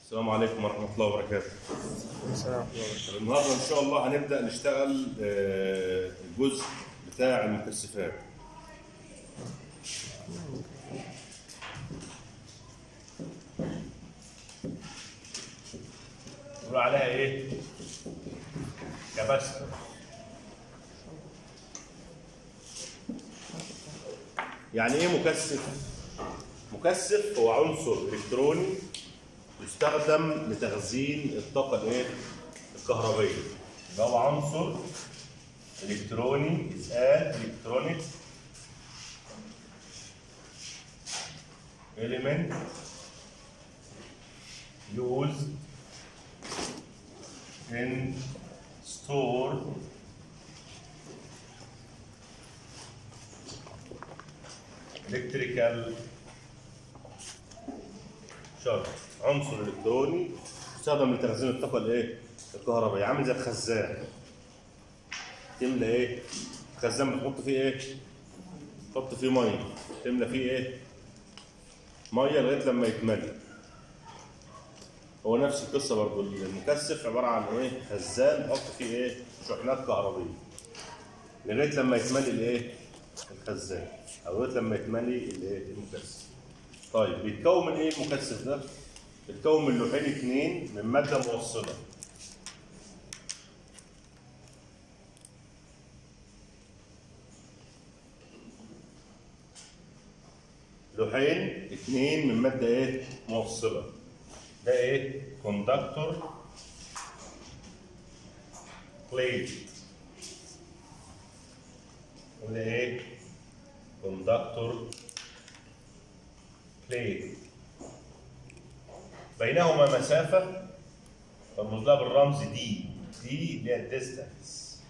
السلام عليكم ورحمة الله وبركاته. النهارده إن شاء الله هنبدأ نشتغل آه، الجزء بتاع المكثفات. نقول عليها إيه؟ كباستر. يعني إيه مكثف؟ مكثف هو عنصر إلكتروني يستخدم لتخزين الطاقة الايه؟ الكهربية. ده هو عنصر الكتروني اسال الكترونيك element used in store electrical شرط عنصر الكتروني يستخدم لتخزين الطاقه الايه؟ الكهربائيه عامل زي الخزان تملى ايه؟ الخزان بتحط فيه ايه؟ تحط فيه ميه تملى فيه ايه؟ ميه لغايه لما يتملى هو نفس القصه برضه المكثف عباره عن ايه؟ خزان تحط فيه ايه؟ شحنات كهربيه لغايه لما يتملي الايه؟ الخزان او لغايه لما يتملي الايه؟ المكثف طيب بيتكون من ايه المكثف ده؟ بيتكون من لوحين اثنين من ماده موصله. لوحين اثنين من ماده ايه؟ موصله. ده ايه؟ كوندكتور بليت. وده ايه؟ كوندكتور بليت بينهما مسافة ترمز لها بالرمز دي دي اللي هي الديستانس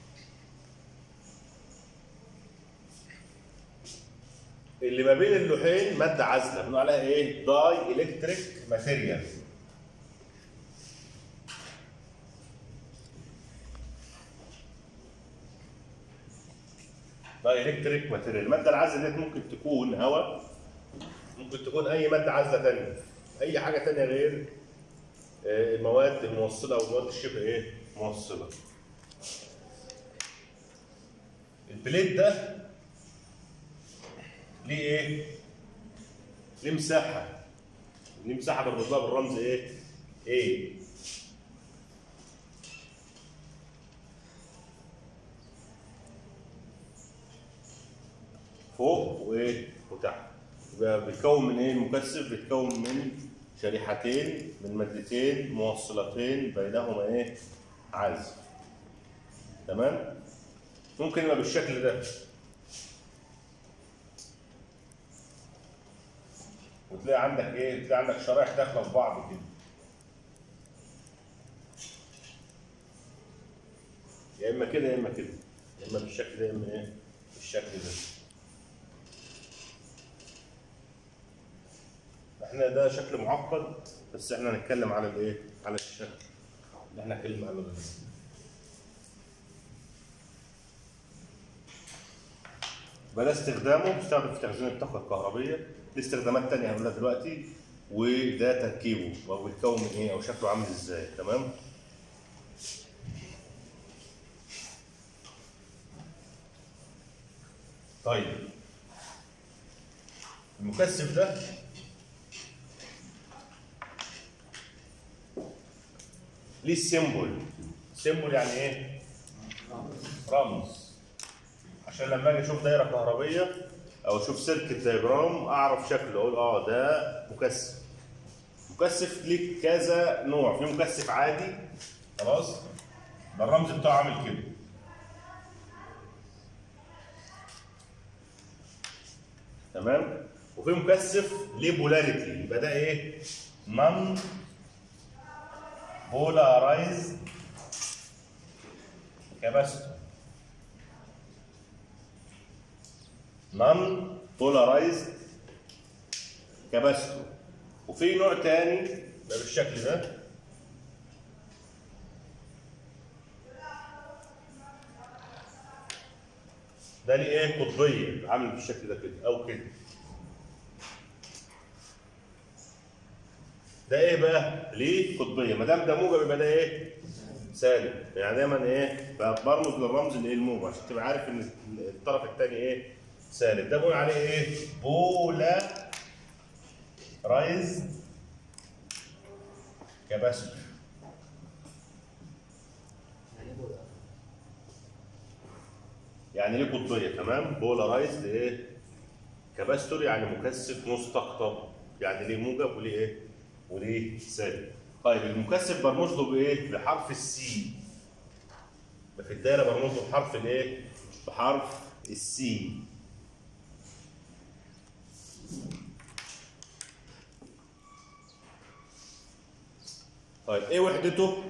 اللي ما بين اللوحين مادة عازلة بنقول عليها ايه؟ داي الكتريك ماتيريال داي الكتريك ماتيريال المادة العازلة ديت ممكن تكون هواء ممكن تكون اي ماده عازله ثانيه اي حاجه ثانيه غير آه، المواد الموصله او المواد الشبه ايه موصله البليت ده ليه ايه ليه مساحه ليه مساحه برمز لها بالرمز ايه ايه فوق وايه وتحت يبقى بيتكون من ايه المكثف بيتكون من شريحتين من مادتين موصلتين بينهما ايه عازل تمام ممكن يبقى بالشكل ده وتلاقي عندك ايه تلاقي عندك شرايح داخله في بعض كده يا اما كده يا اما كده يا اما بالشكل ده يا اما ايه بالشكل ده احنا ده شكل معقد بس احنا هنتكلم على الايه؟ على الشكل اللي احنا اتكلمنا عنه ده. يبقى ده استخدامه بيستخدم في تخزين الطاقه الكهربيه ليه استخدامات تانية هنقولها دلوقتي وده تركيبه او بيتكون من ايه او شكله عامل ازاي تمام؟ طيب المكثف ده ليه سيمبل سيمبل يعني ايه رمز عشان لما اجي اشوف دايره كهربيه او اشوف سيركت دايجرام اعرف شكله اقول اه ده مكثف مكثف ليه كذا نوع في مكثف عادي خلاص ده الرمز بتاعه عامل كده تمام وفي مكثف ليه بولاريتي يبقى ده ايه نون polarized capacitor non polarized capacitor وفي نوع تاني ده بالشكل ده ده ليه ايه قطبيه عامل بالشكل ده كده او كده ده ايه بقى؟ ليه قطبيه ما دام ده موجب يبقى ده ايه؟ سالب يعني دايما ايه؟ بقى برمز للرمز اللي ايه الموجب عشان تبقى عارف ان الطرف الثاني ايه؟ سالب ده بنقول عليه ايه؟ بولا رايز كباسيتور يعني ليه قطبيه تمام؟ بولارايزد ايه؟ كباستور يعني مكثف مستقطب يعني ليه موجب وليه ايه؟ وليه سالب. طيب المكثف برمز له بايه؟ بحرف السي. في الدايره برمز له بحرف الايه؟ بحرف السي. طيب ايه وحدته؟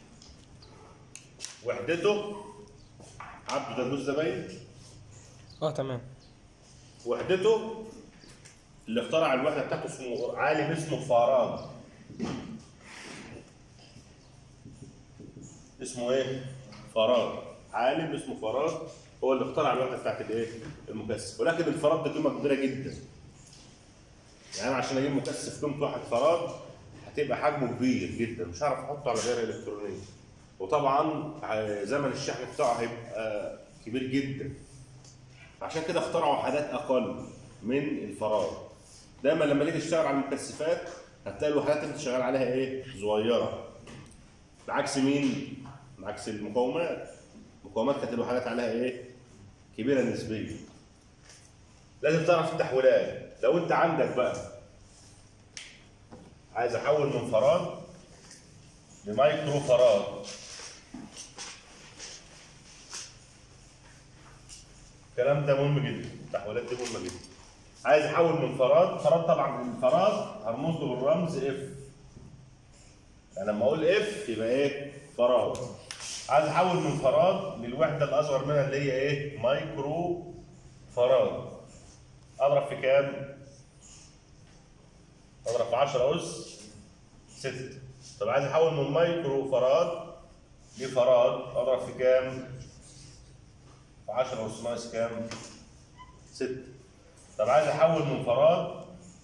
وحدته عبده ده جزء ده باين؟ اه تمام وحدته اللي اخترع الوحده بتاعته اسمه عالم اسمه فاراغ اسمه ايه؟ فاراغ عالم اسمه فاراغ هو اللي اخترع الوحده بتاعت الايه؟ المكثف ولكن الفراغ ده قيمه كبيره جدا يعني أنا عشان اجيب مكثف قيمته واحد فراغ هتبقى حجمه كبير جدا مش هعرف احطه على غير الكترونيه وطبعا ع- زمن الشحن بتاعه هيبقى كبير جدا عشان كده اخترعوا وحدات اقل من الفراغ دايما لما نيجي نشتغل على المكثفات هتلاقي الوحدات اللي انت شغال عليها ايه صغيره بعكس مين بعكس المقاومات المقاومات كانت الوحدات عليها ايه كبيره نسبيا لازم تعرف التحويلات لو انت عندك بقى عايز احول من فراد لمايكرو فراد الكلام ده مهم جدا التحويلات دي مهمه جدا عايز احول من فراد فراد طبعا الفراد هرمز له بالرمز اف يعني لما اقول اف يبقى ايه فراد عايز احول من فراد للوحده الاصغر منها اللي هي ايه مايكرو فراد اضرب في كام اضرب في 10 اس 6 طب عايز احول من مايكرو فراد لفراد اضرب في كام في 10 اس ناقص كام 6 طب عايز احول من فراد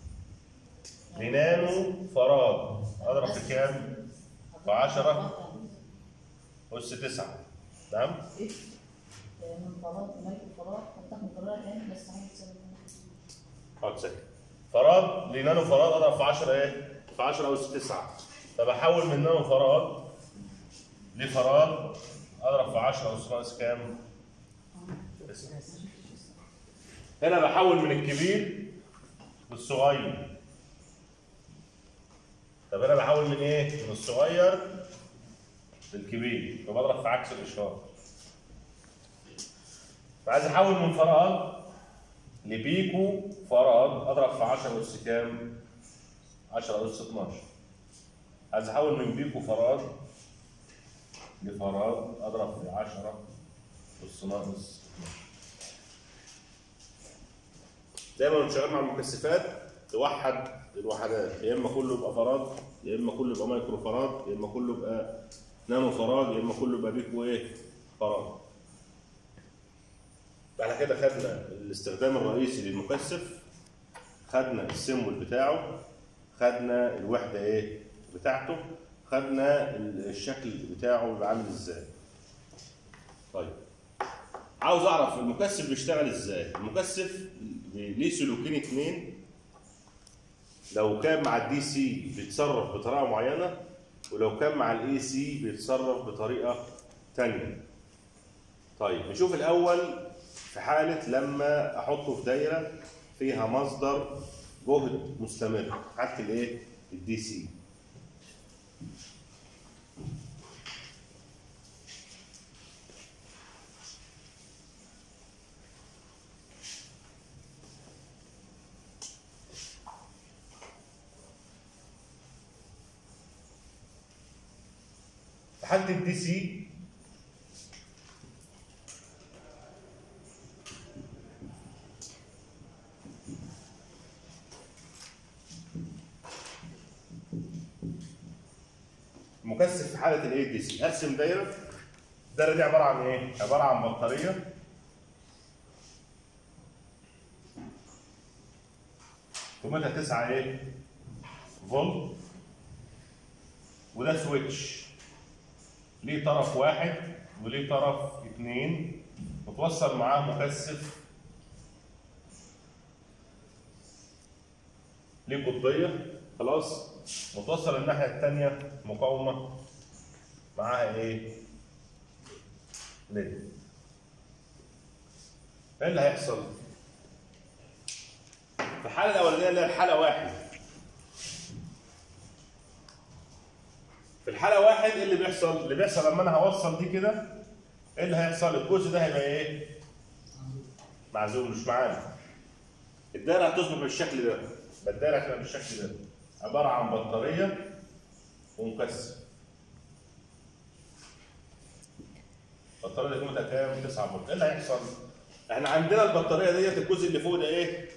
لنانو فراد اضرب في كام في 10 اس 9 تمام من فراغ مايكرو فراغ هفتح مكررة تاني بس عايز تسوي حاضر سكت فراد لنانو فراد اضرب في 10 ايه؟ في 10 اس 9 طب احول من نانو فراد لفراد اضرب في 10 اس ناقص كام؟ تسعة. هنا بحول من الكبير للصغير طب انا بحول من ايه؟ من الصغير للكبير فبضرب في عكس الاشاره فعايز احول من فراغ لبيكو فراغ اضرب في 10 اس كام؟ 10 اس 12 عايز احول من بيكو فراغ لفراغ اضرب في 10 اس ناقص 12 دايما وانت شغال مع المكثفات توحد الوحدات يا اما كله يبقى فراغ يا اما كله يبقى مايكرو فراغ يا اما كله يبقى نانو فراغ يا اما كله يبقى بيكو ايه؟ فراغ بعد كده خدنا الاستخدام الرئيسي للمكثف خدنا السيمبل بتاعه خدنا الوحده ايه بتاعته خدنا ال- الشكل بتاعه بيبقى عامل ازاي طيب عاوز اعرف المكثف بيشتغل ازاي المكثف ليه سلوكين اتنين لو كان مع الدي سي بيتصرف بطريقه معينه ولو كان مع الاي سي بيتصرف بطريقه تانية طيب نشوف الاول في حاله لما احطه في دايره فيها مصدر جهد مستمر حالة الايه الدي سي في حالة الدي سي مكثف في حاله الاي دي سي ارسم دايره الدايره دي عباره عن ايه؟ عباره عن بطاريه قيمتها 9 ايه؟ فولت وده سويتش ليه طرف واحد وليه طرف اتنين متوصل معاه مكثف ليه قطبية خلاص متوصل الناحية التانية مقاومة معاها ايه؟ ليد ايه اللي هيحصل؟ في الحالة الأولانية اللي هي الحالة واحد في الحالة واحد ايه اللي بيحصل؟ اللي بيحصل لما انا هوصل دي كده ايه اللي هيحصل؟ الجزء ده هيبقى ايه؟ معزول مش معانا الدايرة هتصبح بالشكل ده يبقى الدايرة هتبقى بالشكل ده عبارة عن بطارية ومكثف البطارية دي قيمتها كام؟ 9 فولت ايه اللي هيحصل؟ احنا عندنا البطارية ديت الجزء اللي فوق ده ايه؟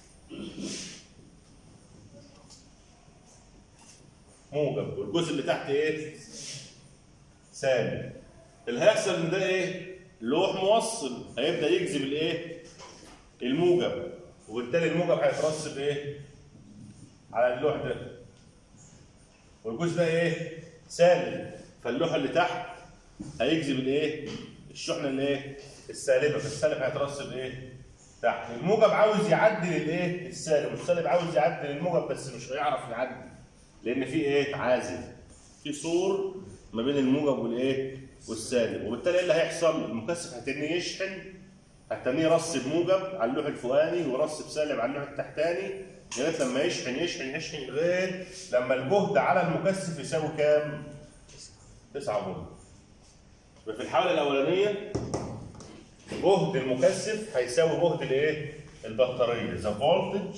موجب والجزء اللي تحت ايه؟ سالب اللي هيحصل ان ده ايه؟ لوح موصل هيبدا يجذب الايه؟ الموجب وبالتالي الموجب هيترسب ايه؟ على اللوح ده والجزء ده ايه؟ سالب فاللوح اللي تحت هيجذب الايه؟ الشحنه اللي ايه؟ السالبه فالسالب هيترسب ايه؟ تحت الموجب عاوز يعدل الايه؟ السالب والسالب عاوز يعدل الموجب بس مش هيعرف يعدل لان في ايه؟ عازل في سور ما بين الموجب والايه؟ والسالب وبالتالي ايه اللي هيحصل؟ المكثف هتنيه يشحن هتنيه يرسب موجب على اللوح الفوقاني ويرسب سالب على اللوح التحتاني لغايه لما يشحن يشحن يشحن لغايه لما الجهد على المكثف يساوي كام؟ 9 فولت. يبقى في الحاله الاولانيه جهد المكثف هيساوي جهد الايه؟ البطاريه ذا فولتج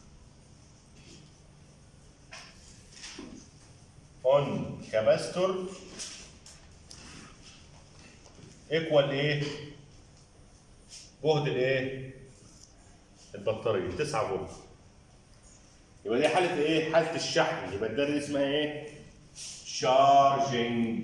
اون كاباستور ايكوال ايه؟ جهد الايه؟ البطاريه 9 فولت يبقى دي حاله ايه؟ حاله الشحن يبقى الدايره دي اسمها ايه؟ شارجنج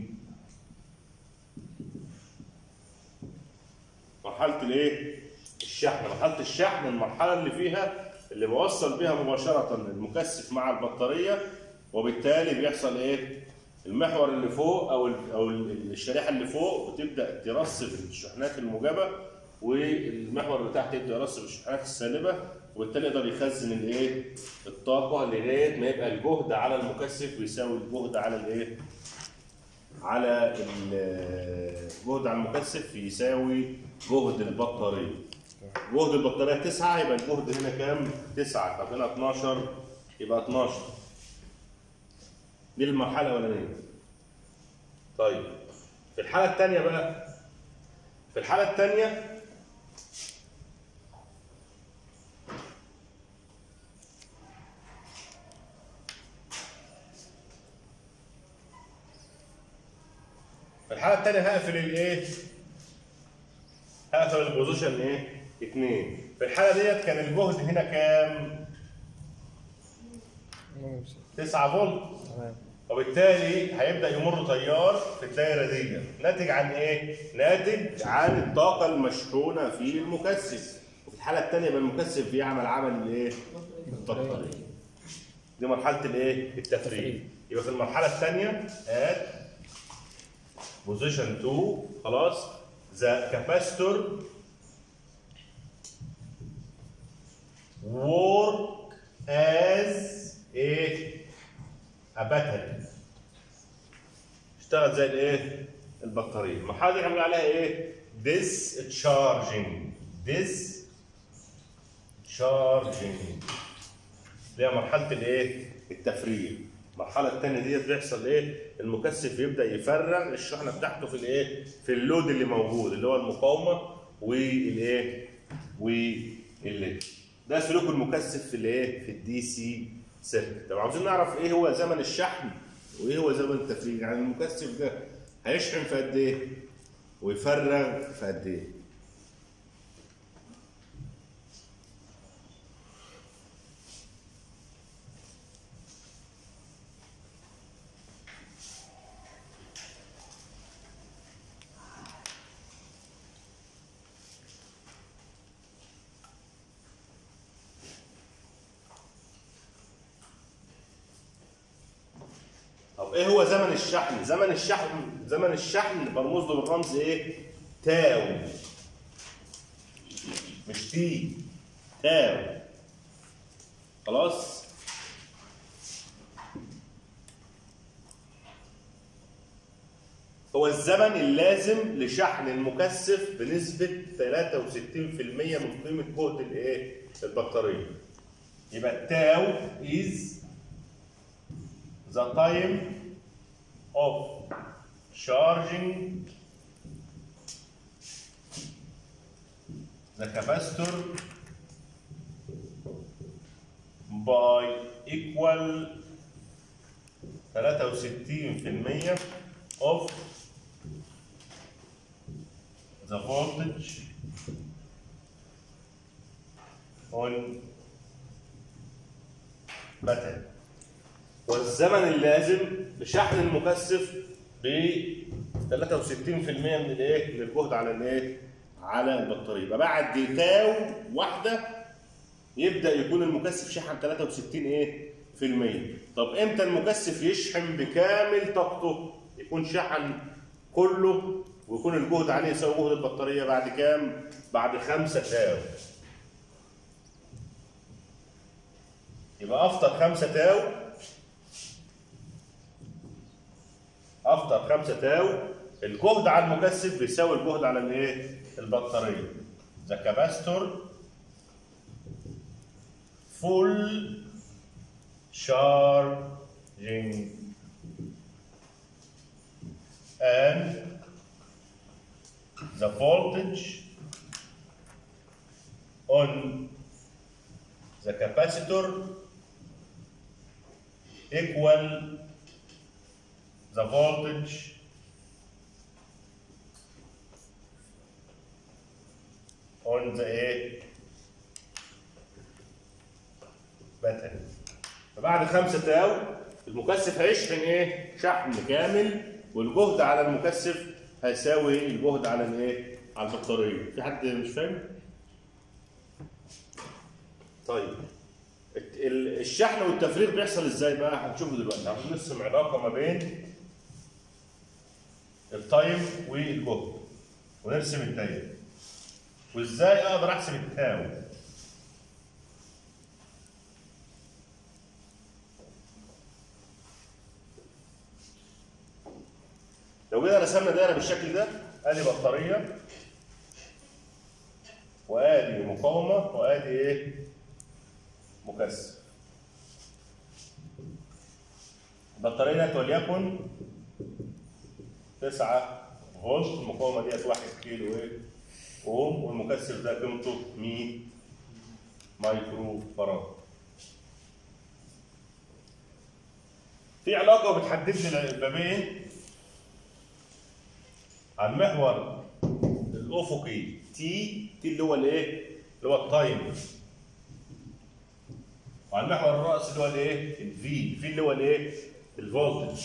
مرحله الايه؟ الشحن مرحله الشحن المرحله اللي فيها اللي بوصل بيها مباشره المكثف مع البطاريه وبالتالي بيحصل ايه؟ المحور اللي فوق او ال او ال- الشريحه اللي فوق بتبدا ترسب الشحنات الموجبه والمحور اللي تحت يبدا يرسب الشحنات السالبه وبالتالي يقدر يخزن الايه؟ الطاقه لغايه ما يبقى الجهد على المكثف بيساوي الجهد على الايه؟ على ال- الجهد على المكثف يساوي جهد البطاريه. جهد البطاريه 9 يبقى الجهد هنا كام؟ 9 طب هنا 12 يبقى 12 دي المرحله الاولانيه. طيب في الحاله الثانيه بقى في الحاله الثانيه في الحاله الثانيه هقفل الايه؟ هقفل البوزيشن ايه؟ اثنين في الحاله ديت كان الجهد هنا كام؟ 9 فولت تمام وبالتالي هيبدا يمر تيار في الدايره دي ناتج عن ايه؟ ناتج عن الطاقه المشحونه في المكثف وفي الحاله الثانيه يبقى المكثف بيعمل عمل الايه؟ البطاريه دي مرحله الايه؟ التفريغ يبقى في المرحله الثانيه ات بوزيشن 2 خلاص ذا كاباستور work as ايه؟ a battery اشتغل زي الايه؟ البطاريه المرحله دي هنقول عليها ايه؟ discharging discharging اللي هي مرحله الايه؟ التفريغ المرحله الثانيه ديت بيحصل ايه؟ المكثف يبدا يفرغ الشحنه بتاعته في الايه؟ في اللود اللي موجود اللي هو المقاومه والايه؟ والليد ده سلوك المكثف في الايه؟ في الدي سي سيركت طب عاوزين نعرف ايه هو زمن الشحن وايه هو زمن التفريغ يعني المكثف ده هيشحن في قد ايه؟ ويفرغ في قد ايه؟ طب طب ايه هو زمن الشحن زمن الشحن زمن الشحن برمز له بالرمز ايه تاو مش تي تاو خلاص هو الزمن اللازم لشحن المكثف بنسبة 63% من قيمة جهد الايه؟ البطارية. يبقى تاو is the time of charging the capacitor by equal 63% of the voltage on battery والزمن اللازم لشحن المكثف ب 63% من الايه؟ من الجهد على الايه؟ على البطاريه يبقى بعد تاو واحده يبدا يكون المكثف شحن 63 ايه؟ في المية طب امتى المكثف يشحن بكامل طاقته؟ يكون شحن كله ويكون الجهد عليه يساوي جهد البطاريه بعد كام؟ بعد 5 تاو يبقى افطر 5 تاو افطر 5 تاو الجهد على المكثف بيساوي الجهد على الايه؟ البطاريه. The capacitor full charging and the voltage on the capacitor equal the voltage on the ايه battery فبعد خمسة تاو المكثف هيشحن ايه شحن كامل والجهد على المكثف هيساوي الجهد على الايه على البطاريه في حد مش فاهم طيب الت- ال- الشحن والتفريغ بيحصل ازاي بقى هنشوفه دلوقتي عشان نرسم علاقه ما بين التايم والجهد ونرسم الدايره وازاي اقدر احسب التاو لو جينا رسمنا دايره بالشكل ده ادي بطاريه وادي مقاومه وادي ايه مكثف البطاريه ديت وليكن 9 فولت المقاومه ديت 1 كيلو ايه اوم والمكثف ده قيمته 100 مايكرو فراد في علاقه بتحدد لي ما بين على المحور الافقي تي تي اللي هو الايه؟ اللي هو التايم وعلى المحور الرأسي اللي هو الايه؟ الفي الفي اللي هو الايه؟ الفولتج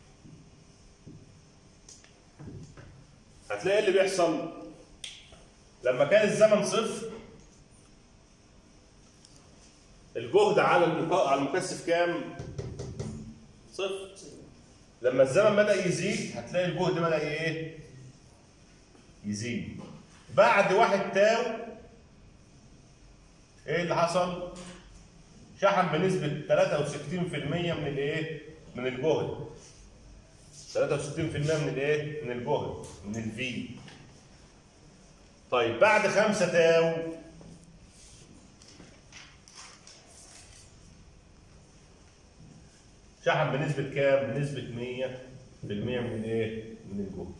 هتلاقي إيه اللي بيحصل لما كان الزمن صفر الجهد على المكا... على المكثف كام؟ صفر لما الزمن بدأ يزيد هتلاقي الجهد بدأ ايه؟ يزيد بعد واحد تاو ايه اللي حصل؟ شحن بنسبة 63% من الايه؟ من الجهد 63% من الايه؟ من الجهد من الفي طيب بعد خمسة تاو شحن بنسبة كام؟ بنسبة 100% من الايه؟ من الجهد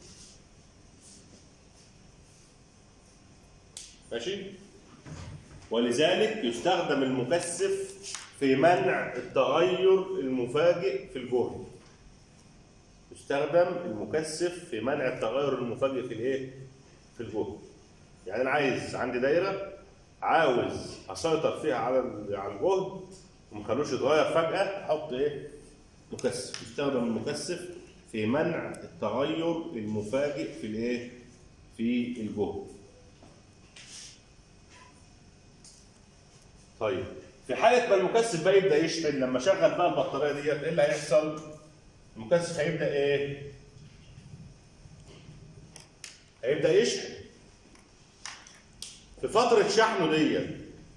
ماشي؟ ولذلك يستخدم المكثف في منع التغير المفاجئ في الجهد. يستخدم المكثف في منع التغير المفاجئ في الايه؟ في الجهد. يعني انا عايز عندي دايره عاوز اسيطر فيها على ال- على الجهد وما اخلوش يتغير فجاه احط ايه؟ مكثف. يستخدم المكثف في منع التغير المفاجئ في الايه؟ في الجهد. طيب في حالة ما المكثف بقى يبدأ يشحن لما شغل بقى البطارية ديت ايه اللي هيحصل؟ المكثف هيبدا ايه هيبدا يشحن في فتره شحنه ديت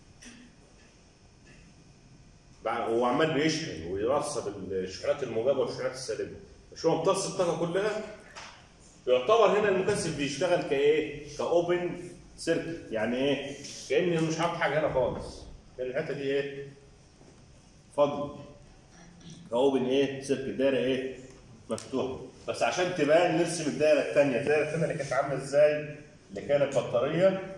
بعد- هو عمال بيشحن ويرصب الشحنات الموجبه والشحنات السالبه مش هو امتص الطاقه كلها يعتبر هنا المكثف بيشتغل كايه كاوبن سيركت يعني ايه كاني مش حاطط حاجه هنا خالص لان الحته دي ايه فاضيه كاوبن ايه سيركت دايره ايه مفتوحه بس عشان تبان نرسم الدايره الثانيه الدايره الثانيه اللي كانت عامله ازاي اللي كانت بطاريه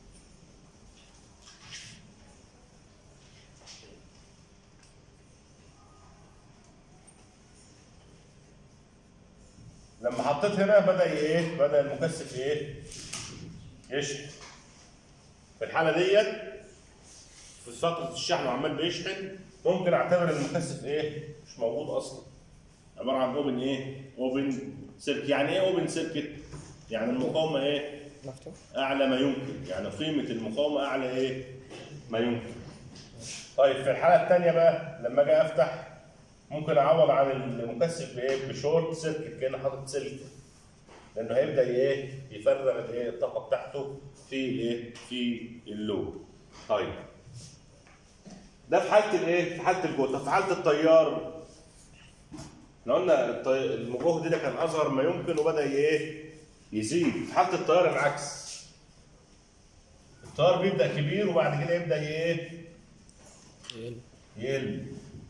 لما حطيت هنا بدا ايه بدا المكثف ايه يشحن في الحاله ديت في فتره الشحن وعمال بيشحن ممكن اعتبر المكثف ايه مش موجود اصلا عباره عن اوبن ايه اوبن سيركت يعني ايه اوبن سيركت يعني المقاومه ايه مفتوح اعلى ما يمكن يعني قيمه المقاومه اعلى ايه ما يمكن طيب في الحاله الثانيه بقى لما اجي افتح ممكن اعوض عن المكثف بايه بشورت سيركت كانه حاطط سلك لانه هيبدا ايه يفرغ الايه الطاقه بتاعته في الايه في اللود طيب ده في حاله الايه في حاله الجهد طب في حاله التيار احنا قلنا الطي- الجهد ده كان اصغر ما يمكن وبدا ايه يزيد في حاله التيار العكس التيار بيبدا كبير وبعد كده يبدا ايه يقل يقل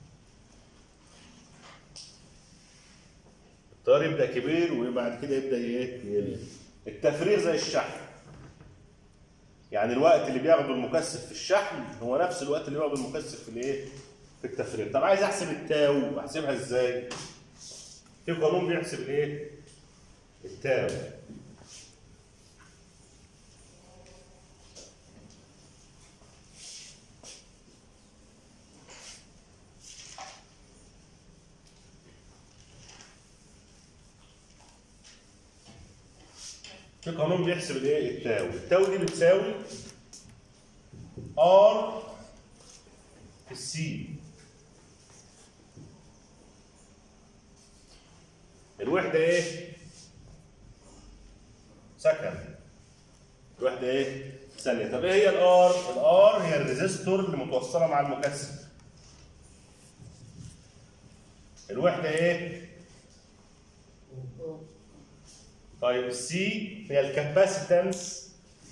التيار يبدا كبير وبعد كده يبدا ايه يقل التفريغ زي الشحن يعني الوقت اللي بياخده المكثف في الشحن هو نفس الوقت اللي بياخده المكثف في الايه في التفريغ طب عايز احسب التاو احسبها ازاي في قانون بيحسب الايه التاو في قانون بيحسب الايه التاو التاو دي بتساوي ار في السي الوحده ايه سكند الوحده ايه ثانيه طب ايه هي الار الار هي الريزستور اللي متوصله مع المكثف الوحده ايه طيب السي هي الكاباسيتنس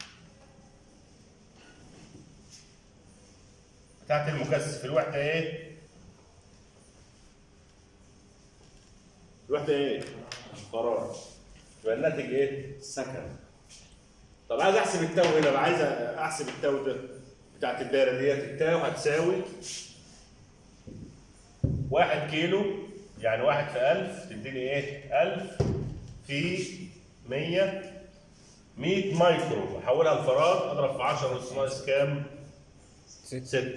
بتاعت المكثف الوحده ايه؟ الوحده ايه؟ قرار يبقى الناتج ايه؟ سكند طب عايز احسب التاو هنا بقى عايز احسب التاو ده بتاعت الدايره ديت التاو هتساوي واحد كيلو يعني واحد في ألف تديني ايه؟ ألف في 100 100 مايكرو احولها لفراد اضرب في 10 اس ناقص كام؟ ست 6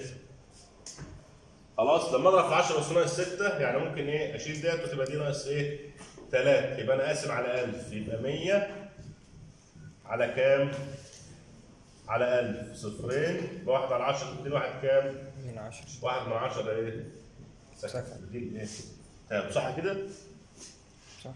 خلاص لما اضرب في 10 اس ناقص 6 يعني ممكن ايه اشيل ديت وتبقى دي ناقص ايه؟ 3 يبقى انا قاسم على 1000 يبقى 100 على كام؟ على 1000 صفرين بواحد على 10 تديني واحد كام؟ من عشر واحد من 10 ايه؟ سكند. دي ايه؟ تمام صح كده؟ صح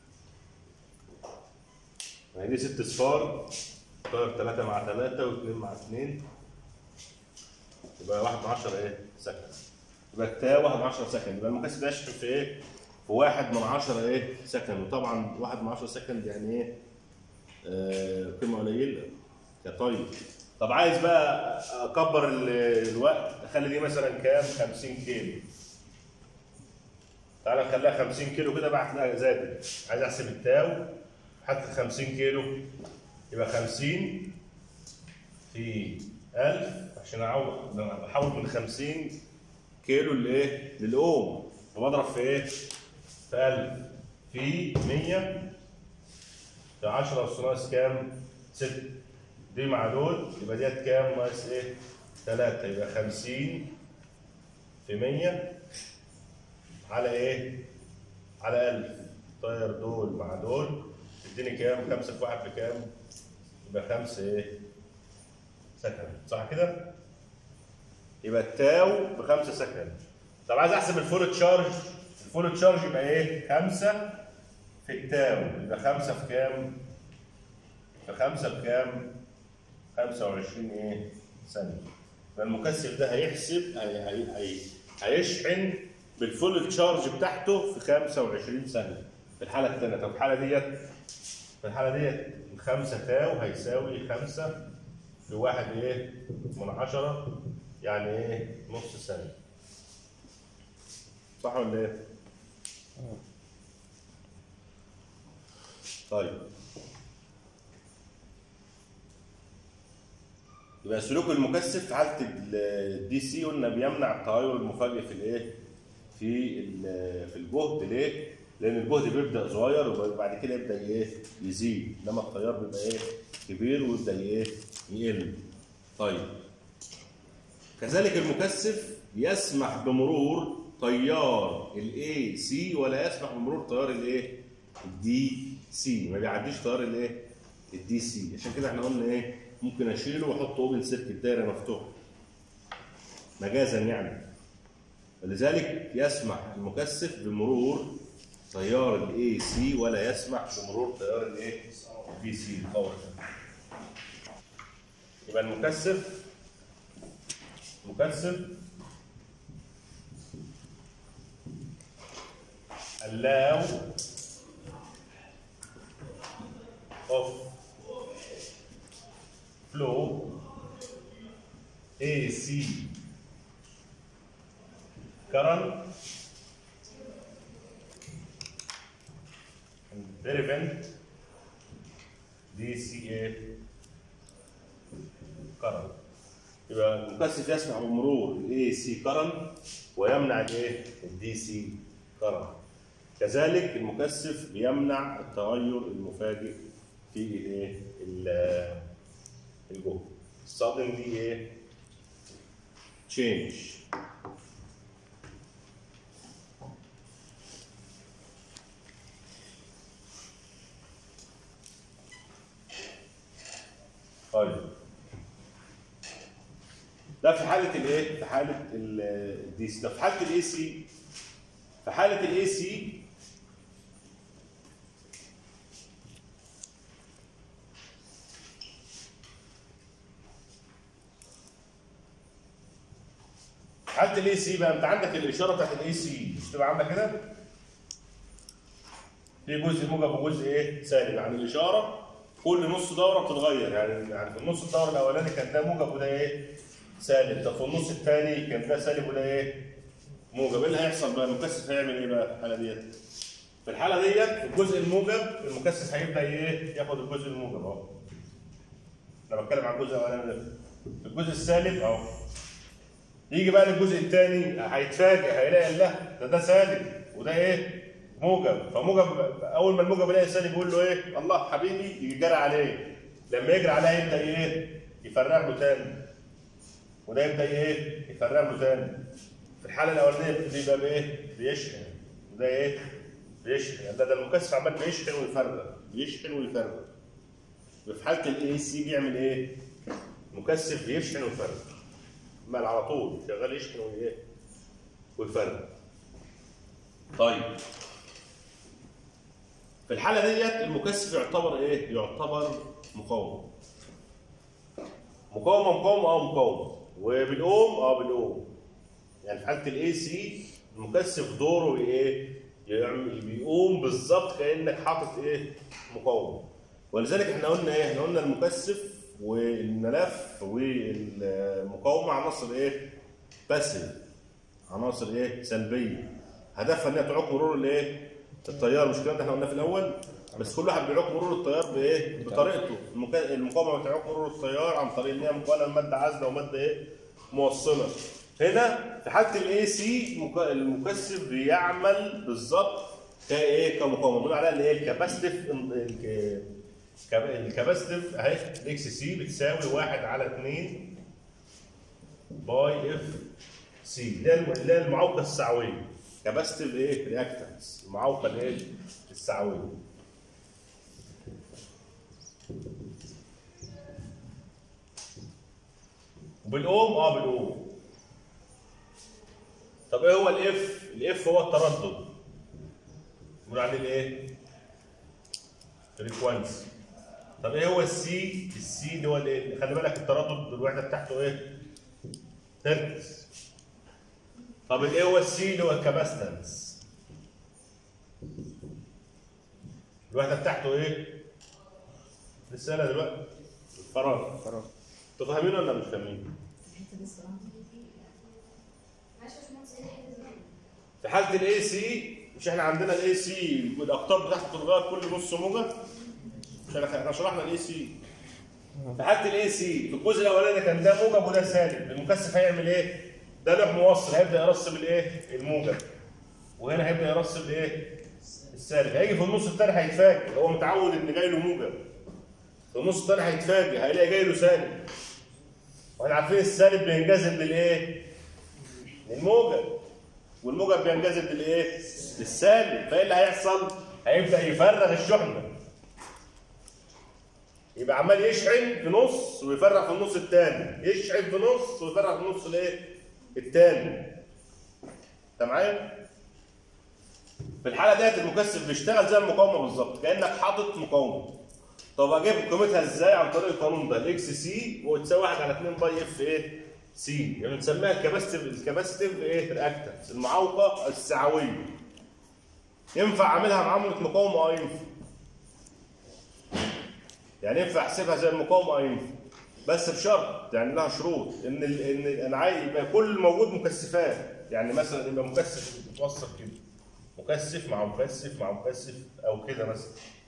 يعني دي ست صفار طير ثلاثة مع ثلاثة واثنين مع اثنين يبقى واحد من عشرة ايه؟ سكند يبقى التاء واحد من عشرة سكند يبقى المكثف ده يشحن في ايه؟ في واحد من عشرة ايه؟ سكند وطبعا واحد من عشرة سكند يعني ايه؟ آه قيمة قليلة كطيب طب عايز بقى اكبر ال- الوقت اخلي دي مثلا كام؟ 50 كيلو تعالى نخليها 50 كيلو كده بقى هتلاقيها زادت عايز احسب التاو حتى 50 كيلو يبقى 50 في 1000 عشان اعوض لما بحول من 50 كيلو لايه؟ للاوم فبضرب في ايه؟ في 1000 في 100 في 10 اس ناقص كام؟ 6 دي مع دول يبقى ديت كام ناقص ايه؟ 3 يبقى 50 في 100 على ايه؟ على 1000 طاير دول مع دول تديني كام؟ 5 في 1 بكام؟ يبقى 5 ايه؟ سكند صح كده؟ يبقى التاو ب 5 سكند طب عايز احسب الفول تشارج الفول تشارج يبقى ايه 5 في التاو يبقى 5 في كام في 5 بكام 25 ايه ثانيه فالمكثف ده هيحسب هي هي هي هيشحن بالفول تشارج بتاعته في 25 ثانيه في الحاله الثانيه طب الحاله ديت في الحاله ديت الخمسة تاو هيساوي خمسة في واحد ايه من عشرة يعني ايه نص ثانية صح ولا ايه؟ طيب يبقى سلوك المكثف في حاله الدي سي قلنا بيمنع التغير المفاجئ في الايه؟ في ال- في الجهد ليه؟ لان الجهد بيبدا صغير وبعد كده يبدا ايه؟ يزيد انما التيار بيبقى ايه؟ كبير ويبدا ايه؟ يقل. طيب كذلك المكثف يسمح بمرور تيار الاي سي ولا يسمح بمرور تيار الايه؟ الدي سي ما بيعديش تيار الايه؟ الدي سي عشان كده احنا قلنا ايه؟ ممكن اشيله واحط اوبن سيركت دايره مفتوحه مجازا يعني ولذلك يسمح المكثف بمرور تيار الاي سي ولا يسمح بمرور تيار الايه؟ الدي سي الباور يبقى المكثف مكثف allow of flow AC current and prevent DCA current يبقى المكثف يسمح بمرور الاي سي كرنت ويمنع الايه؟ الدي سي كرنت كذلك المكثف بيمنع التغير المفاجئ في الايه؟ ال- الجهد sudden دي ايه؟ change طيب ده في حالة الايه؟ في حالة الدي سي، ده في حالة الاي سي في حالة الاي سي حالة الاي سي بقى انت عندك الاشارة بتاعت الاي سي مش تبقى عندك كده؟ في جزء موجب وجزء ايه؟ سالب يعني الاشارة كل نص دورة بتتغير يعني يعني في النص الدورة الأولاني كان ده موجب وده ايه؟ سالب طب في النص الثاني كان ده سالب وده ايه؟ موجب ايه اللي هيحصل بقى؟ المكثف هيعمل ايه بقى في الحالة ديت؟ في الحالة ديت في الجزء الموجب المكثف هيبدأ ايه؟ ياخد الجزء الموجب اهو انا بتكلم عن الجزء الاولاني ده الجزء السالب اهو يجي بقى للجزء الثاني هيتفاجئ هيلاقي لا ده ده سالب وده ايه؟ موجب فموجب اول ما الموجب يلاقي سالب يقول له ايه؟ الله حبيبي يجي جرى عليه لما يجري عليه يبدا ايه؟ يفرغ له تاني وده يبدا ايه؟ يفرغ له تاني في الحاله الاولانيه بيبقى بايه؟ بيشحن وده ايه؟ بيشحن ده ده المكثف عمال بيشحن ويفرغ يشحن ويفرغ في حاله الاي سي بيعمل ايه؟ مكثف بيشحن ويفرغ عمال على طول شغال يشحن وايه؟ ويفرغ طيب في الحاله ديت المكثف يعتبر ايه؟ يعتبر مقاومه مقاومه مقاومه اه مقاومه وبالاوم اه بالاوم يعني في حاله الاي سي المكثف دوره ايه؟ يعمل بيقوم بالظبط كانك حاطط ايه؟ مقاومه ولذلك احنا قلنا ايه؟ احنا قلنا المكثف والملف والمقاومه عناصر ايه؟ باسيف عناصر ايه؟ سلبيه هدفها ان هي تعوق مرور الايه؟ التيار مش الكلام ده احنا قلناه في الاول بس كل واحد بيعوق مرور التيار بايه؟ بطريقته المكا- المقاومه بتعوق مرور التيار عن طريق ان هي مكونه من ماده عازله وماده ايه؟ موصله هنا في حاله الاي سي المكثف بيعمل بالظبط كايه؟ كمقاومه بنقول عليها اللي هي الكاباسيتيف الكاباسيتيف اهي الاكس سي بتساوي 1 على 2 باي اف سي اللي هي الم- اللي هي المعوقه السعويه كاباسيتيف ايه رياكتنس المعوقه الايه السعويه وبالاوم اه بالاوم طب ايه هو الاف الاف هو التردد بنقول عليه الايه؟ فريكوانسي طب ايه هو السي؟ السي اللي هو الايه؟ خلي بالك التردد الوحده بتاعته ايه؟ هرتز طب ايه هو السي اللي هو الكاباستنس؟ الوحده بتاعته ايه؟ رساله دلوقتي الفراغ فراغ انتوا فاهمين ولا مش فاهمين؟ الحته دي الصراحه في حاله الاي سي مش احنا عندنا الاي سي الاقطاب بتاعته بتتغير كل نص موجه مش احنا احنا شرحنا الاي سي في حاله الاي سي في الجزء الاولاني كان ده موجب وده سالب المكثف هيعمل ايه؟ ده لوح موصل هيبدا يرسب الايه؟ الموجب وهنا هيبدا يرسب الايه؟ السالب هيجي في النص الثاني هيتفاجئ هو متعود ان جاي له موجب في النص الثاني هيتفاجئ هيلاقي جاي له سالب واحنا عارفين السالب بينجذب للايه؟ للموجب والموجب بينجذب للايه؟ للسالب فايه اللي هيحصل؟ هيبدا يفرغ الشحنه يبقى عمال يشحن في نص ويفرغ في النص الثاني يشحن في نص ويفرغ في النص الايه؟ الثاني انت معايا؟ في الحاله ديت المكثف بيشتغل زي المقاومه بالظبط كانك حاطط مقاومه طب اجيب قيمتها ازاي عن طريق القانون ده الاكس سي وتساوي 1 على 2 باي اف ايه سي يعني بنسميها الكباستيف الكباستيف ايه رياكتنس المعوقه السعويه ينفع اعملها معامله مقاومه اه ينفع يعني ينفع احسبها زي المقاومه اه ينفع بس بشرط يعني لها شروط ان ال... ان انا عايز يبقى كل موجود مكثفات يعني مثلا يبقى مكثف متوسط كده مكثف مع مكثف مع مكثف او كده مثلا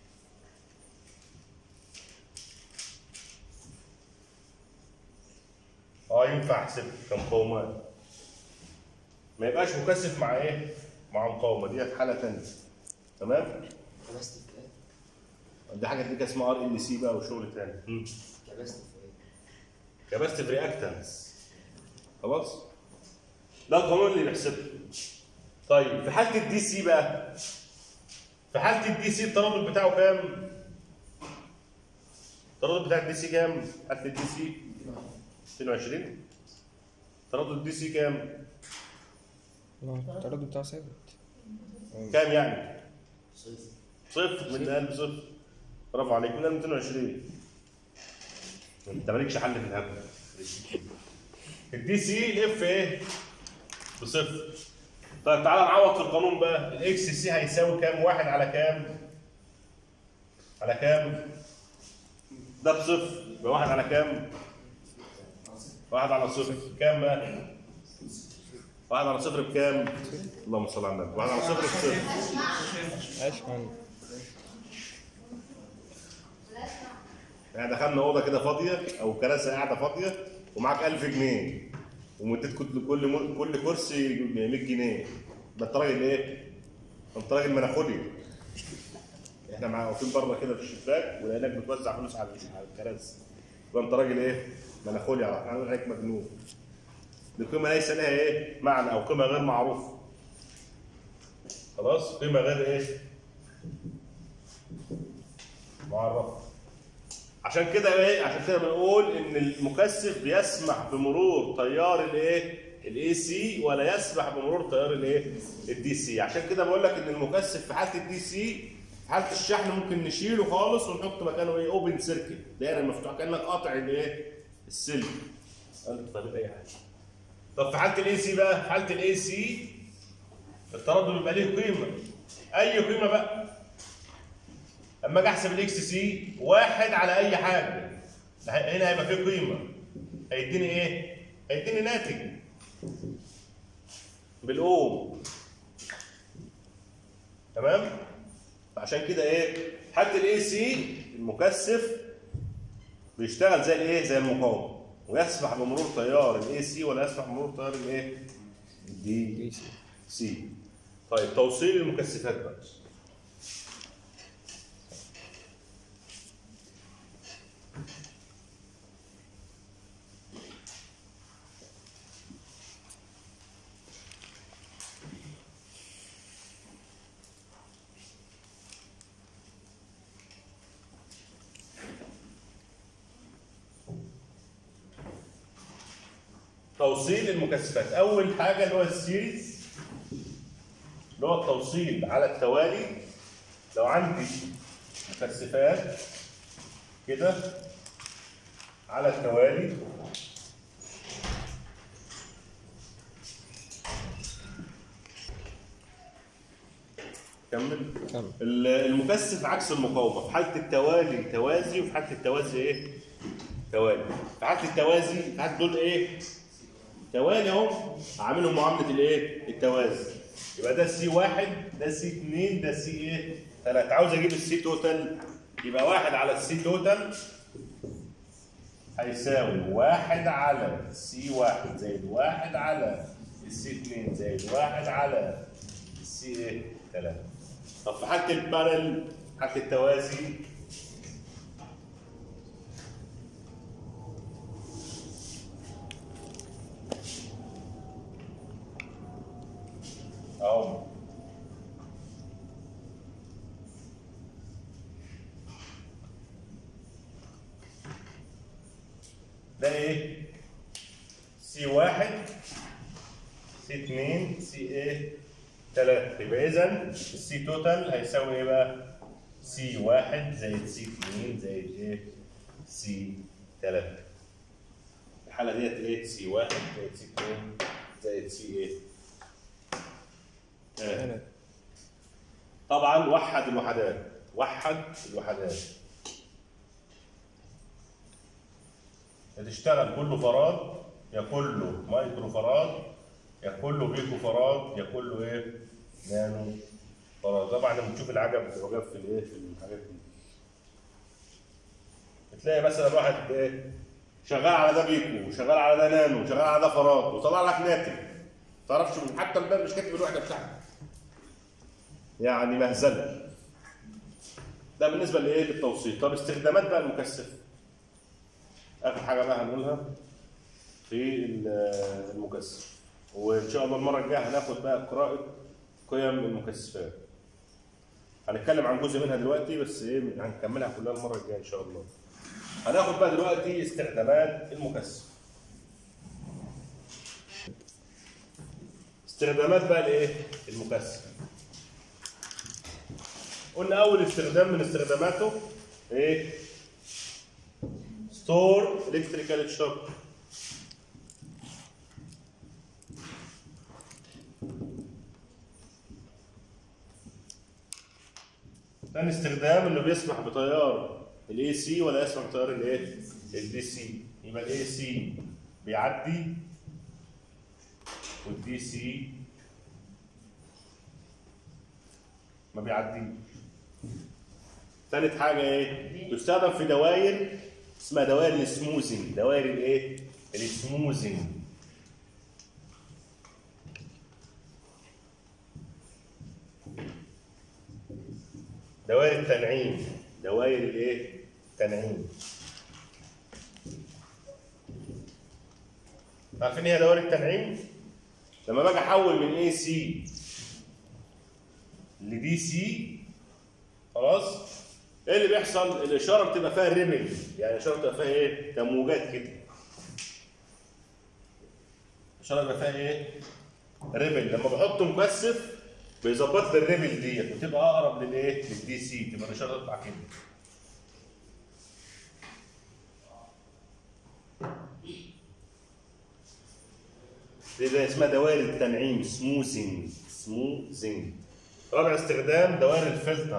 اه ينفع احسب كمقاومات ما يبقاش مكثف مع ايه؟ مع مقاومه دي حاله ثانيه تمام؟ كباستيف ايه؟ دي حاجه دي اسمها ار ال سي بقى وشغل ثاني كباستيف ايه؟ كاباستيف رياكتنس خلاص؟ ده القانون اللي بيحسبه طيب في حاله الدي سي بقى في حاله الدي سي التردد بتاعه كام؟ التردد بتاع الدي سي كام؟ حاله الدي سي 22 تردد الدي سي كام؟ التردد بتاعه ثابت كام يعني؟ صفر صفر من قلب صفر برافو عليك من قلب 220 انت مالكش حل في الهبل الدي سي الاف ايه؟ بصفر طيب تعالى نعوض في القانون بقى الاكس سي هيساوي كام؟ واحد على كام؟ على كام؟ ده بصفر يبقى واحد على كام؟ واحد على صفر كام بقى؟ واحد على صفر بكام؟ اللهم صل على النبي واحد على صفر بصفر اشحن يعني دخلنا اوضه كده فاضيه او كراسي قاعده فاضيه ومعاك 1000 جنيه ومديت كل كل مر- كل كرسي 100 جنيه ده انت راجل ايه؟ ده انت راجل مناخولي احنا مع واقفين بره كده في الشباك ولقيناك بتوزع فلوس على على الكراسي يبقى انت راجل ايه؟ مناخولي هنقول عليك مجنون دي قيمه ليس لها ايه؟ معنى او قيمه غير معروفه خلاص؟ قيمه غير ايه؟ معرفه عشان كده ايه عشان كده بنقول ان المكثف بيسمح بمرور تيار الايه الاي سي ولا يسمح بمرور تيار الايه الدي سي عشان كده بقول لك ان المكثف في حاله الدي سي في حاله الشحن ممكن نشيله خالص ونحط مكانه ايه اوبن سيركت دايره مفتوحه كانك قاطع الايه السلك انت طالب اي حاجه طب في حاله الاي سي بقى في حاله الاي سي التردد بيبقى ليه قيمه اي قيمه بقى اما اجي احسب الاكس سي واحد على اي حاجه هنا هيبقى فيه قيمه هيديني ايه؟ هيديني ناتج بالاوم تمام؟ عشان كده ايه؟ حتى الاي سي المكثف بيشتغل زي الايه؟ زي المقاومه ويسمح بمرور تيار الاي سي ولا يسمح بمرور تيار الايه؟ الدي دي سي سي طيب توصيل المكثفات بقى توصيل المكثفات اول حاجه اللي هو السيريز اللي هو التوصيل على التوالي لو عندي مكثفات كده على التوالي كمل كمل ال- المكثف عكس المقاومه في حاله التوالي توازي وفي حاله التوازي ايه توالي في حاله التوازي في حاله دول ايه توالي اهو عاملهم معامله الايه التوازي يبقى ده سي واحد ده سي اثنين ده سي ايه ثلاثة عاوز اجيب السي توتال يبقى واحد على السي توتال هيساوي واحد على سي واحد زائد واحد على السي اثنين زائد واحد على السي ايه ثلاثة طب في حالة البارل حالة التوازي اهو ده ايه؟ سي واحد سي اتنين سي ايه؟ تلاتة يبقى إذا السي توتال هيساوي إيه بقى؟ سي واحد زائد سي اتنين زائد إيه؟ سي تلاتة. الحالة ديت إيه؟ سي واحد زائد سي اتنين زائد سي إيه؟ تلاتة. ثلاثة طبعا وحد الوحدات وحد الوحدات هتشتغل كله فراد يا كله مايكرو فراد يا كله بيكو فراد يا كله ايه نانو فراد طبعا لما تشوف العجب العجب في الايه في الحاجات دي بتلاقي مثلا واحد ايه شغال على ده بيكو وشغال على ده نانو وشغال على ده فراد وطلع لك ناتج ما تعرفش من- حتى الباب مش كاتب الوحده بتاعته يعني مهزله ده بالنسبه لايه للتوصيل طب استخدامات بقى المكثف اخر حاجه بقى هنقولها في ال- المكثف وان شاء الله المره الجايه هناخد بقى قراءه قيم المكثفات هنتكلم عن جزء منها دلوقتي بس ايه هنكملها كلها المره الجايه ان شاء الله هناخد بقى دلوقتي استخدامات المكثف استخدامات بقى الايه المكثف قلنا اول استخدام من استخداماته ايه ستور الكتريكال شوك ثاني استخدام اللي بيسمح بتيار الاي سي ولا يسمح بتيار الايه الدي سي يبقى الاي سي بيعدي والدي سي ما بيعديش ثالث حاجه ايه تستخدم في دوائر اسمها دوائر السموزنج دوائر الايه السموزنج دوائر التنعيم دوائر الايه التنعيم عارفين ايه هي دوائر التنعيم لما باجي احول من اي سي لدي سي خلاص ايه اللي بيحصل الاشاره بتبقى فيها ريمل يعني الاشاره بتبقى فيها ايه تموجات كده الاشاره بيبقى فيها ايه ريمل لما بحط مكثف بيظبط لي الريمل ديت وتبقى اقرب للايه للدي سي تبقى الاشاره تطلع كده دي ده اسمها دوائر التنعيم سموزنج سموزنج رابع استخدام دوائر الفلتر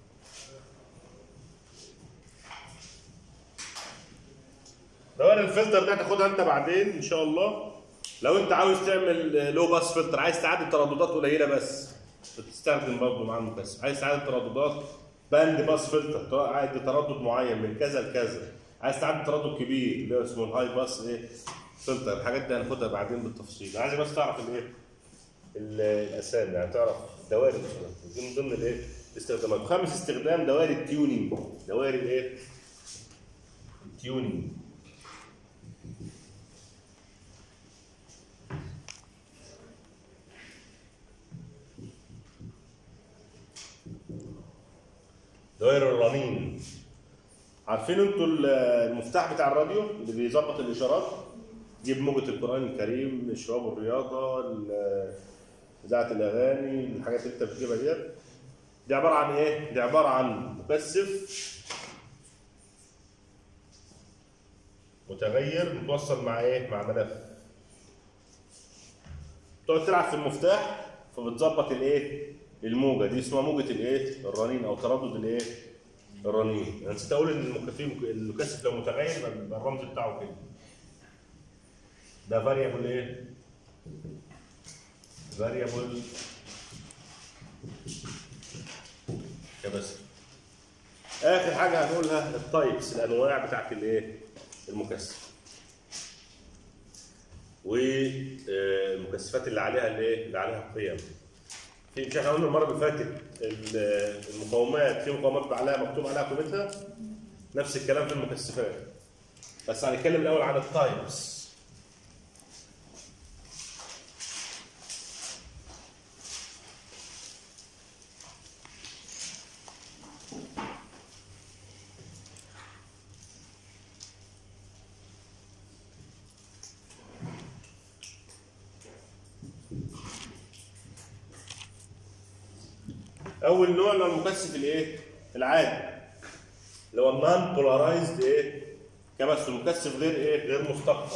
دوائر الفلتر ده هتاخدها انت بعدين ان شاء الله لو انت عاوز تعمل لو باس فلتر عايز تعدي ترددات قليله بس بتستخدم برضه مع المكثف عايز تعدي ترددات باند باس فلتر عايز تردد معين من كذا لكذا عايز تعدي تردد كبير اللي هو اسمه الهاي باس ايه فلتر الحاجات دي هناخدها بعدين بالتفصيل عايز بس تعرف الايه ال- الاسامي يعني تعرف دوائر الفلتر. دي من ضمن الايه الاستخدامات خامس استخدام دوائر التيونينج دوائر الايه التيونينج دوائر الرنين عارفين انتوا ال- المفتاح بتاع الراديو اللي بيظبط الاشارات جيب موجة القرآن الكريم الشباب الرياضة ال- إذاعة الأغاني الحاجات اللي أنت بتجيبها ديت دي عباره عن ايه دي عباره عن مكثف متغير متوصل مع ايه مع ملف تقعد تلعب في المفتاح فبتظبط الايه الموجه دي اسمها موجه الايه الرنين او تردد الايه الرنين انا نسيت اقول ان المك- في مك- المكثف لو متغير يبقى الرمز بتاعه كده ده فاريبل ايه فاريبل كبس اخر حاجه هنقولها التايبس الانواع بتاعت الايه المكثف والمكثفات اللي عليها الايه اللي عليها قيم في مش احنا قلنا المره اللي فاتت ال- المقاومات في مقاومات بقى عليها مكتوب عليها قيمتها نفس الكلام في المكثفات بس هنتكلم الاول عن التايبس اول نوع اللي هو المكثف الايه العادي اللي هو النون بولارايزد ايه كبس المكثف غير ايه غير مستقطب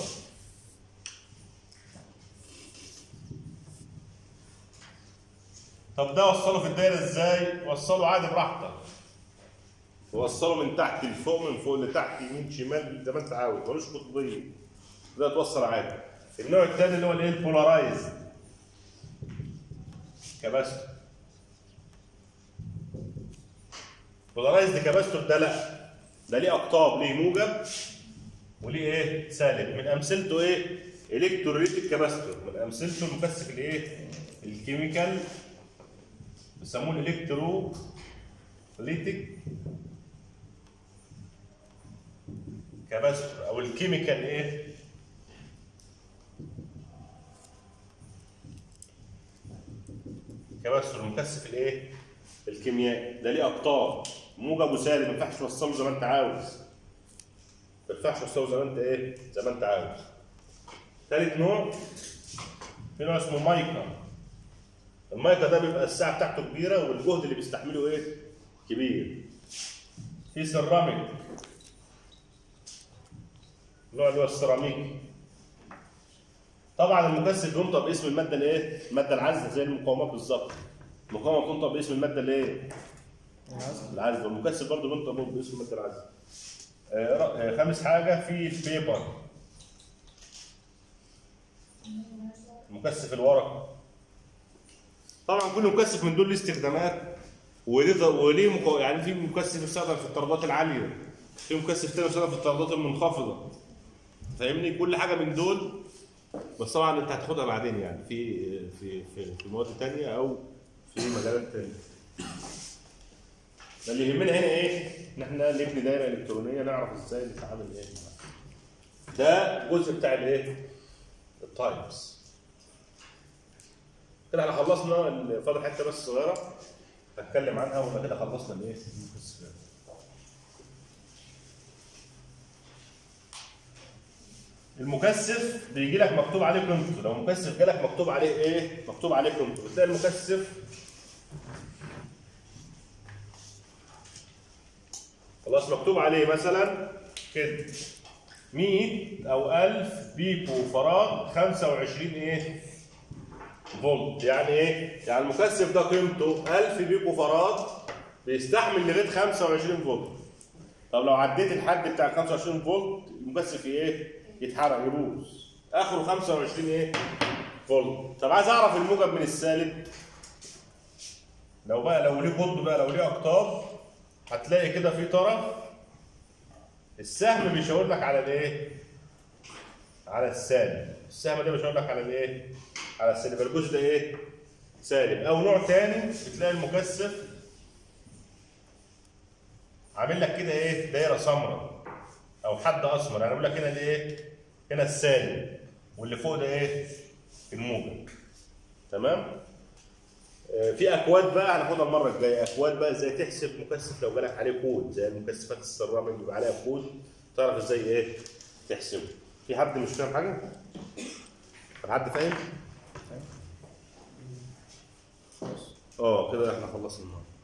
طب ده وصله في الدايره ازاي وصله عادي براحتك وصله من تحت لفوق من فوق لتحت يمين شمال زي ما انت عاوز ملوش قطبيه ده توصل عادي النوع الثاني اللي هو الايه البولارايزد كباستور بولارايزد كاباستور ده لا ده ليه اقطاب ليه موجب وليه ايه سالب من امثلته ايه الكتروليتيك كاباستور من امثلته المكثف الايه الكيميكال بيسموه الالكتروليتيك كاباستور او الكيميكال ايه كباستور المكثف الايه الكيميائي ده ليه اقطاب موجب وسالب ما ينفعش توصله زي ما انت عاوز ما ينفعش توصله زي ما انت ايه زي ما انت عاوز ثالث نوع في نوع اسمه مايكا المايكا ده بيبقى الساعه بتاعته كبيره والجهد اللي بيستحمله ايه كبير في سيراميك النوع اللي هو السيراميكي طبعا المكثف بينطق باسم الماده الايه الماده العازله زي المقاومات بالظبط المقاومه بتنطق باسم الماده الايه العازله والمكثف برضه بينطق باسم الماده العازله آه، ر- آه، خامس حاجه في البيبر مكثف الورق طبعا كل مكثف من دول له استخدامات وليه وليه مكو... يعني في مكثف يستخدم في الطردات العاليه في مكثف تاني يستخدم في الطردات المنخفضه فاهمني كل حاجه من دول بس طبعا انت هتاخدها بعدين يعني في في في, في مواد تانية او في مجالات تانية ده اللي يهمنا هنا ايه؟ ان احنا نبني دايره الكترونيه نعرف ازاي نتعامل ايه معاها. ده الجزء بتاع الايه؟ التايبس كده احنا خلصنا ال- فاضل حته بس صغيره هتكلم عنها ويبقى كده خلصنا الايه؟ المكثفات. المكثف بيجي لك مكتوب عليه قيمته لو مكثف جالك مكتوب عليه ايه مكتوب عليه قيمته بتلاقي المكثف خلاص مكتوب عليه مثلا كده 100 او 1000 بيكو فراغ 25 ايه فولت يعني ايه يعني المكثف ده قيمته 1000 بيكو فراغ بيستحمل لغايه 25 فولت طب لو عديت الحد بتاع 25 فولت المكثف ايه يتحرق يبوظ اخره 25 ايه فولت طب عايز اعرف الموجب من السالب لو بقى لو ليه قطب بقى لو ليه اقطاب هتلاقي كده في طرف السهم بيشاور لك على الايه على السالب السهم ده بيشاور لك على الايه على السالب الجزء ده ايه سالب او نوع تاني بتلاقي المكثف عامل لك كده ايه دايره سمراء او حد اسمر يعني بقول لك هنا الايه هنا السالب واللي فوق ده ايه الموجب تمام آه، في اكواد بقى هناخدها المره الجايه اكواد بقى ازاي تحسب مكثف لو جالك عليه كود زي المكثفات السيراميك بيبقى عليها كود تعرف ازاي ايه تحسبه في حد مش فاهم حاجه طب حد فاهم اه كده احنا خلصنا النهارده